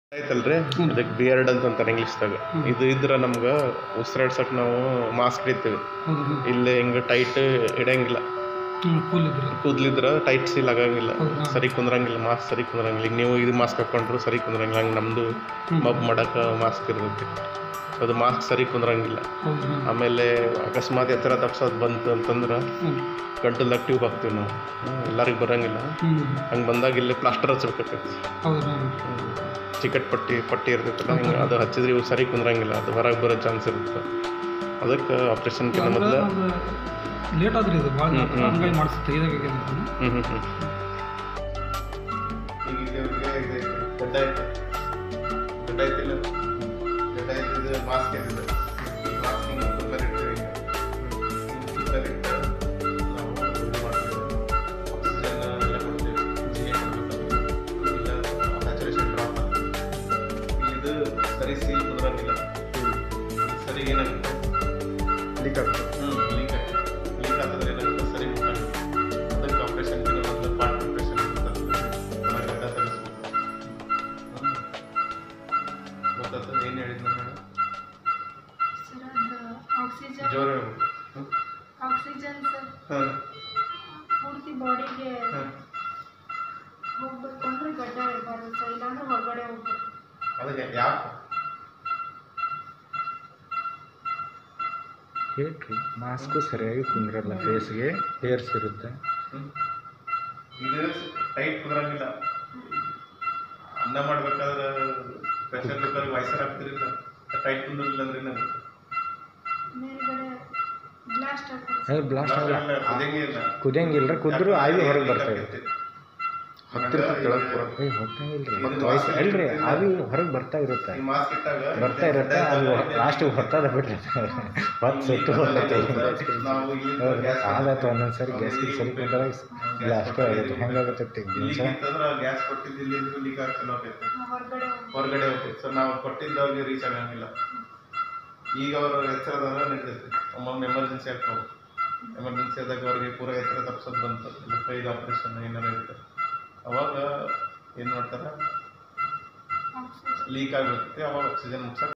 ಐತಲ್ರಿ ಅದಕ್ಕೆ ಬಿಯರ್ಡ್ ಅಂತ ಅಂತಾರೆ ಇಂಗ್ಲೀಷ್ದಾಗ ಇದು ಇದ್ರೆ ನಮ್ಗೆ ಉಸಿರಾಡ್ಸಕ್ಕೆ ನಾವು ಮಾಸ್ಕ್ ಹಿಡಿತೀವಿ ಹೌದು ಹೌದು ಇಲ್ಲಿ ಹಿಂಗೆ ಟೈಟ್ ಇಡಂಗಿಲ್ಲ ಹ್ಞೂ ಕೂಲ್ ಇದ್ರೆ ಕೂದ್ಲಿದ್ರೆ ಟೈಟ್ ಸೀಲ್ ಆಗಂಗಿಲ್ಲ ಹೌದಾ? ಸರಿ ಕುಂದ್ರಂಗಿಲ್ಲ ಮಾಸ್ಕ್ ಸರಿ ಕುಂದ್ರಂಗಿಲ್ಲ ಈಗ ನೀವು ಇದು ಮಾಸ್ಕ್ ಹಾಕೊಂಡ್ರು ಸರಿ ಕುಂದ್ರಂಗಿಲ್ಲ ಹಂಗೆ ನಮ್ಮದು ಮಬ್ ಮಾಡಕ್ಕೆ ಮಾಸ್ಕ್ ಇರ್ತೈತಿ ಅದು ಮಾಸ್ಕ್ ಸರಿ ಕುಂದ್ರಂಗಿಲ್ಲ ಹೌದು ಹಾಂ ಆಮೇಲೆ ಅಕಸ್ಮಾತ್ ಎತ್ತರ ತಪ್ಸೋದು ಬಂತು ಅಂತಂದ್ರೆ ಹ್ಞೂ ಗಂಟಲ್ದಾಗ ಟ್ಯೂಬ್ ಹಾಕ್ತೀವಿ ನಾವು ಎಲ್ಲರಿಗೆ ಬರಂಗಿಲ್ಲ ಹ್ಞೂ ಹಂಗೆ ಬಂದಾಗ ಇಲ್ಲಿ ಪ್ಲಾಸ್ಟರ್ ಹಚ್ಬೇಕಾಗ್ತೈತಿ ಹೌದು ಹಾಂ ಚಿಕಟ್ ಪಟ್ಟಿ ಪಟ್ಟಿ ಇರ್ತೈತಲ್ಲ ಹಿಂಗೆ ಅದು ಹಚ್ಚಿದ್ರೆ ಇವು ಸರಿ ಕುಂದ್ರಂಗಿಲ್ಲ ಅದು ಹೊರಗೆ ಬರೋ ಚಾನ್ಸ್ ಇರುತ್ತೆ ಅದಕ್ಕೆ ಆಪ್ರೇಷನ್ಕಿಂತ ಅಂದ್ರೆ ಮೊದಲು ನಮ್ದು ಲೇಟ್ ಆದ್ರಿ ಇದು ಭಾಳ ಹ್ಮ್, ಹ್ಮ್. ಹಂಗಾಗಿ ಮಾಡಿಸುತ್ತೆ ಇದಾಗಿದೆ ಅಂತ ಹ್ಞೂ ಹ್ಞೂ ಹ್ಞೂ ಈಗ ಇದೇವ್ರಿಗೆ ಇದೆ ಗಡ್ಡ ಐತೆ ಗಡ್ಡ ಐತಿಲ್ಲ ಗಡ್ಡ ಐತಿದ್ರೆ ಮಾಸ್ಕ್ ಐತಿದೆ ಈ ಮಾಸ್ಕ್ ಹಿಂಗೆ ಕುತ್ತರ್ ಇಡ್ತೀವಿ ಈಗ ಹಿಂಗೆ ಕುತ್ತರ್ ಇಟ್ಟು ನಾವು ಇದು ಮಾಡ್ತೀವಿ ಆಕ್ಸಿಜನ್ ಎಲ್ಲ ಕೊಡ್ತೀವಿ ಜಿ ಎ ಇಲ್ಲ ಸ್ಯಾಚುರೇಷನ್ ಡ್ರಾಪ್ ಇದು ಸರಿ ಸೀಲ್ ಕುದ್ರಂಗಿಲ್ಲ ಸರಿ ಏನಾಗುತ್ತೆ ಲೀಕ್ ಆಗ್ತದೆ ಹ್ಞೂ ಲೀಕ್ ಆಗ್ತದೆ ಲೀಕ್ ಆಗ್ತದ್ರೆ ಏನಾಗುತ್ತೆ ಸರಿ ಮುಟ್ಟಂಗಿಲ್ಲ ಅದಕ್ಕೆ ಆಪ್ರೇಷನ್ ಒಂದು ಪಾರ್ಟ್ ಆಪ್ರೇಷನ್ ಅಂತ ಗಡ್ಡ ತೆಗಿಸ್ಬೇಕು ಗೊತ್ತಾಗ್ತದೆ ಏನು ಹೇಳಿದ್ನ ಮೇಡಮ್ ಸರ್ ಅದು ಆಕ್ಸಿಜನ್ ಜೋರ ಹೇಳ್ಬೇಕು ಹ್ಮ್? ಆಕ್ಸಿಜನ್ ಸರ್ ಹಾಂ ಪೂರ್ತಿ ಬಾಡಿಗೆ ಹಾಂ ಹೋಗ್ಬೇಕು ಅಂದ್ರೆ ಗಡ್ಡ ಇರಬಾರ್ದು ಸರ್ ಇಲ್ಲಾಂದ್ರೆ ಹೊರಗಡೆ ಹೋಗ್ಬೇಕು ಅದಕ್ಕೆ ಯಾಕೆ ಹೇಳ್ರಿ ಮಾಸ್ಕು ಸರಿಯಾಗಿ ಕುಂದ್ರಲ್ಲ ಫೇಸ್ಗೆ ಹೇರ್ಸ್ ಇರುತ್ತೆ ಹ್ಮ್? ಇದು ಟೈಟ್ ಕುದ್ರಂಗಿಲ್ಲ ಅನ್ನ ಮಾಡ್ಬೇಕಾದ್ರೆ ಪ್ರೆಷರ್ ಕುಕ್ಕರ್ ವಯಸ್ಸರ್ ಹಾಕ್ತಿರಿಲ್ಲ ಟೈಟ್ ಕುಂದ್ರಿಲ್ಲ ಅಂದ್ರೆ ಏನಾಗುತ್ತೆ ಮೇಲ್ಗಡೆ ಬ್ಲಾಸ್ಟ್ ಆಗ್ತದೆ ಅದು ಬ್ಲಾಸ್ಟ್ ಆಗಲ್ಲ ಕುದಿಯಂಗೇ ಇಲ್ಲ ಕುದಿಯಂಗಿಲ್ಲ ಕುದ್ರು ಆವಿ ಹೊರಗೆ ಬರ್ತಾ ಇದೆ ಹತ್ತಿರ ಕೆಳಗೆ ಪೂರ ಏ ಹೊತ್ತಂಗಿಲ್ರಿ ವಯಸ್ಸು ಅಲ್ರಿ ಆವಿ ಹೊರಗೆ ಬರ್ತಾ ಇರುತ್ತೆ ಈ ಮಾಸ್ಕ್ ಇಟ್ಟಾಗ ಬರ್ತಾ ಇರುತ್ತೆ ಅದು ಲಾಸ್ಟಿಗೆ ಹೊತ್ತದ ಬಿಡ್ರಿ ಹೊತ್ತು ಸುಟ್ಟು ಹೋಗ್ತೈತೆ ನಾವು ಇಲ್ಲಿಂದ ಗ್ಯಾಸ್ ಆದತ್ತು ಒಂದೊಂದ್ಸರಿ ಗ್ಯಾಸ್ಗೆ ಸರಿ ಕುಂದಾಗ ಬ್ಲಾಸ್ಟ್ ಆಗುತ್ತೆ ಹೆಂಗಾಗುತ್ತೆ ಇಲ್ಲಿಗೆ ಅಂತಂದ್ರೆ ಗ್ಯಾಸ್ ಕೊಟ್ಟಿದ್ದು ಇಲ್ಲಿಂದ ಲೀಕ್ ಆಗ್ತಾನೆ ಹೋಗ್ತೈತೆ ಹೊರಗಡೆ ಹೋಗ್ಬೇಕು ಹೊರಗಡೆ ಹೋಗ್ತೈತೆ ಸೊ ನಾವು ಕೊಟ್ಟಿದ್ದವ್ರಿಗೆ ರೀಚ್ ಆಗಂಗಿಲ್ಲ ಈಗ ಅವರು ಎಚ್ಚರದವರ ನಡೀತೈತೆ ಒಮ್ಮೊಮ್ಮೆ ಎಮರ್ಜೆನ್ಸಿ ಆಗ್ತಾವೆ ಎಮರ್ಜೆನ್ಸಿ ಆದಾಗ ಅವ್ರಿಗೆ ಪೂರ ಎತ್ತರ ತಪ್ಸೋದು ಬಂತು ಇಲ್ಲ ಕೈಗೆ ಆಪ್ರೇಷನ್ ಏನಾರು ಇರುತ್ತೆ ಅವಾಗ ಏನು ಮಾಡ್ತಾರೆ ಆಕ್ಸಿಜನ್ ಲೀಕ್ ಆಗಿರ್ತೈತಿ ಅವಾಗ ಆಕ್ಸಿಜನ್ ಮುಗ್ಸಕ್ಕೆ